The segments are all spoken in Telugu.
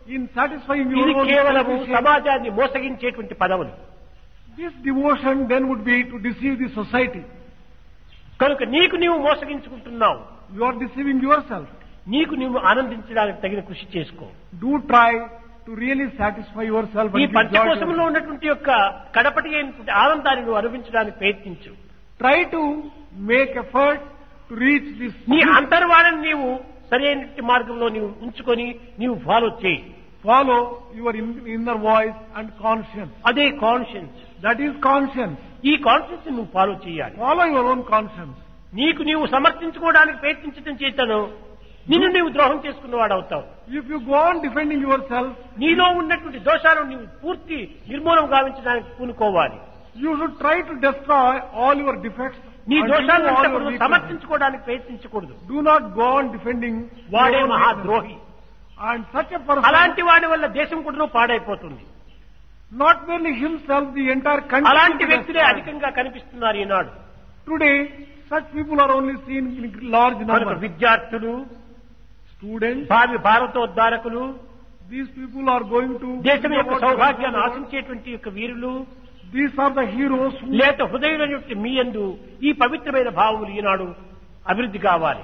in satisfying your ఇది own కేవలము selfish- సమాజాన్ని మోసగించేటువంటి పదవులు This devotion then would be to deceive the society. కనుక నీకు నీవు మోసగించుకుంటున్నావు You are deceiving yourself. నీకు నీవు ఆనందించడానికి తగిన కృషి చేసుకో Do try to really satisfy yourself ఈ and give joy to పంచకోశంలో yourself. ఉన్నటువంటి యొక్క కడపటి అయినటువంటి ఆనందాన్ని నువ్వు అనుభవించడానికి ప్రయత్నించు Try to make effort to reach this. నీ అంతర్వాణని నీవు సరైన మార్గంలో నీవు ఉంచుకొని నీవు ఫాలో చేయి Follow your in- inner voice and conscience. అదే కాన్షియన్స్ That is conscience. ఈ కాన్షియన్స్ నువ్వు ఫాలో చేయాలి Follow your own conscience. నీకు నీవు సమర్థించుకోవడానికి ప్రయత్నించడం చేతను నిన్ను నీవు ద్రోహం చేసుకున్నవాడు అవుతావు If you go on defending yourself, నీలో ఉన్నటువంటి దోషాలను నీవు పూర్తి నిర్మూలన గావించడానికి పూనుకోవాలి you should try to destroy all your defects. నీ and దోషాలను remove all your అంతకుముందు weaknesses. సమర్థించుకోవడానికి ప్రయత్నించకూడదు Do not go on defending వాడే your own మహాద్రోహి weaknesses. And such a person, అలాంటి వాడి వల్ల దేశం కూడా పాడైపోతుంది not merely himself, the entire country. అలాంటి will be వ్యక్తులే destroyed. అధికంగా కనిపిస్తున్నారు ఈనాడు Today, such people are only seen in large కనుక numbers. విద్యార్థులు Students, భావి భారతోద్ధారకులు these people are going to. దేశం యొక్క సౌభాగ్యాన్ని ఆశించేటువంటి యొక్క వీరులు These are the heroes who లేత హృదయం యొక్క మీ యందు ఈ పవిత్రమైన భావములు ఈనాడు అభివృద్ధి కావాలి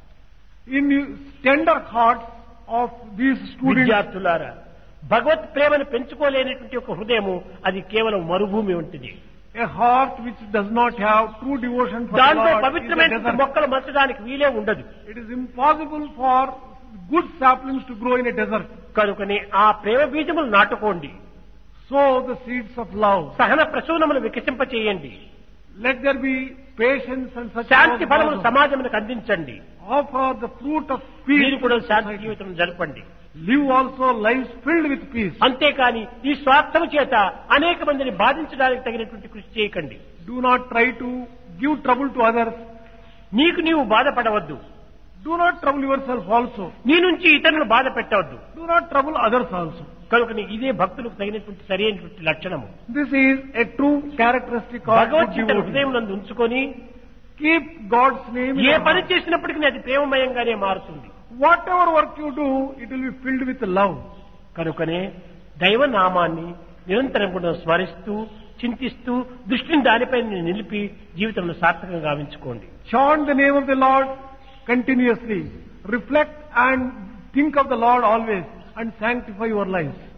in tender hearts of these students. విద్యార్థులారా భగవత్ ప్రేమను పెంచుకోలేనటువంటి ఒక హృదయము అది కేవలం మరుభూమి ఉంటుంది A heart which does not have true devotion for the దాంట్లో Lord is a పవిత్రమైన desert. మొక్కలు మచ్చడానికి వీలే ఉండదు It is impossible for good saplings to grow in a desert. కనుకనే ఆ ప్రేమ బీజములు నాటుకోండి Sow the seeds of love. సహన ప్రసూనములు వికసింపచేయండి Let there be patience and such. శాంతి ఫలములు also. సమాజములకు అందించండి Offer the fruit of peace. మీరు కూడా to శాంతి society. జీవితం జరపండి Live also lives filled with peace. అంతేకాని ఈ స్వార్థము చేత అనేక మందిని బాధించడానికి తగినటువంటి కృషి చేయకండి Do not try to give trouble to others. నీకు నీవు బాధపడవద్దు Do not trouble yourself also. నీ నుంచి ఇతరులను బాధ పెట్టవద్దు Do not trouble others also. కనుక ఇదే భక్తులకు తగినటువంటి సరైనటువంటి లక్షణము This is a true characteristic of good Bhagavad Gita devotee. హృదయం నందు ఉంచుకొని Keep God's name in A your పని heart. చేసినప్పటికీ అది ప్రేమమయంగానే మారుతుంది Whatever work you do, it will be filled with love. కనుకనే దైవనామాన్ని నిరంతరం కూడా స్మరిస్తూ చింతిస్తూ దృష్టిని దానిపై నిలిపి జీవితంలో సార్థకంగా గావించుకోండి Chant the name of the Lord continuously. Reflect and think of the Lord always and sanctify your lives.